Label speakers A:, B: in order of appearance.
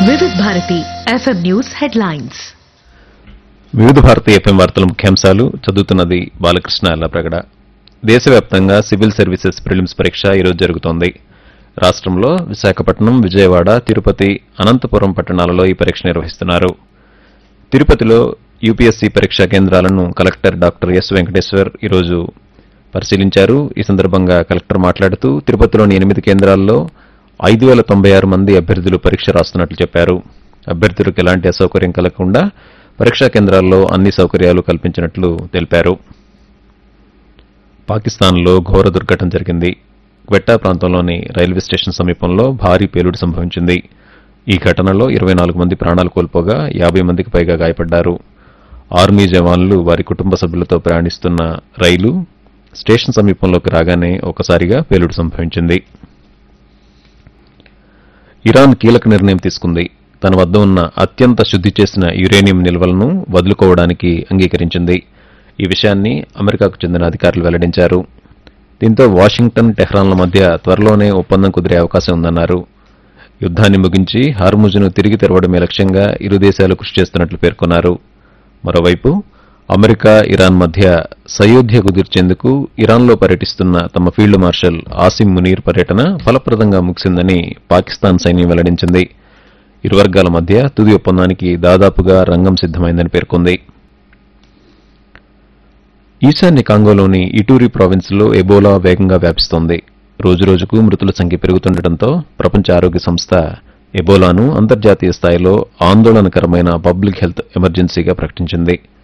A: వివిధ Bharati FM news headlines
B: వివిధ Bharati FM వార్తల ముఖ్యాంశాలు చదువుతున్నది బాలకృష్ణ అల్లప్రగడ దేశవ్యాప్తంగా సివిల్ సర్వీసెస్ ప్రిలిమ్స్ పరీక్ష ఈరోజు జరుగుతోంది రాష్ట్రంలో విశాఖపట్నం విజయవాడ తిరుపతి అనంతపురం పట్టణాలలో ఈ పరీక్ష నిర్వహిస్తున్నారు తిరుపతిలో యూపీఎస్సీ పరీక్షా కేంద్రాలను కలెక్టర్ డాక్టర్ ఎస్ వెంకటేశ్వర్ ఈరోజు పరిశీలించారు ఈ సందర్భంగా కలెక్టర్ మాట్లాడుతూ తిరుపతిలోని ఎనిమిది కేంద్రాల్లో ఐదు వేల తొంభై ఆరు మంది అభ్యర్థులు పరీక్ష రాస్తున్నట్లు చెప్పారు అభ్యర్థులకు ఎలాంటి అసౌకర్యం కలగకుండా పరీక్షా కేంద్రాల్లో అన్ని సౌకర్యాలు కల్పించినట్లు తెలిపారు పాకిస్తాన్లో ఘోర దుర్ఘటన జరిగింది క్వెట్టా ప్రాంతంలోని రైల్వే స్టేషన్ సమీపంలో భారీ పేలుడు సంభవించింది ఈ ఘటనలో ఇరవై నాలుగు మంది ప్రాణాలు కోల్పోగా యాభై మందికి పైగా గాయపడ్డారు ఆర్మీ జవాన్లు వారి కుటుంబ సభ్యులతో ప్రయాణిస్తున్న రైలు స్టేషన్ సమీపంలోకి రాగానే ఒకసారిగా పేలుడు సంభవించింది ఇరాన్ కీలక నిర్ణయం తీసుకుంది తన వద్ద ఉన్న అత్యంత శుద్ధి చేసిన యురేనియం నిల్వలను వదులుకోవడానికి అంగీకరించింది ఈ విషయాన్ని అమెరికాకు చెందిన అధికారులు వెల్లడించారు దీంతో వాషింగ్టన్ టెహ్రాన్ల మధ్య త్వరలోనే ఒప్పందం కుదిరే అవకాశం ఉందన్నారు యుద్ధాన్ని ముగించి హార్ముజును తిరిగి తెరవడమే లక్ష్యంగా ఇరు దేశాలు కృషి చేస్తున్నట్లు పేర్కొన్నారు మరోవైపు అమెరికా ఇరాన్ మధ్య సయోధ్య కుదిర్చేందుకు ఇరాన్లో పర్యటిస్తున్న తమ ఫీల్డ్ మార్షల్ ఆసిమ్ మునీర్ పర్యటన ఫలప్రదంగా ముగిసిందని పాకిస్తాన్ సైన్యం వెల్లడించింది ఇరు వర్గాల మధ్య తుది ఒప్పందానికి దాదాపుగా రంగం సిద్దమైందని పేర్కొంది ఈశాన్య కాంగోలోని ఇటూరి ప్రావిన్స్లో ఎబోలా వేగంగా వ్యాపిస్తోంది రోజురోజుకు మృతుల సంఖ్య పెరుగుతుండటంతో ప్రపంచ ఆరోగ్య సంస్థ ఎబోలాను అంతర్జాతీయ స్థాయిలో ఆందోళనకరమైన పబ్లిక్ హెల్త్ ఎమర్జెన్సీగా ప్రకటించింది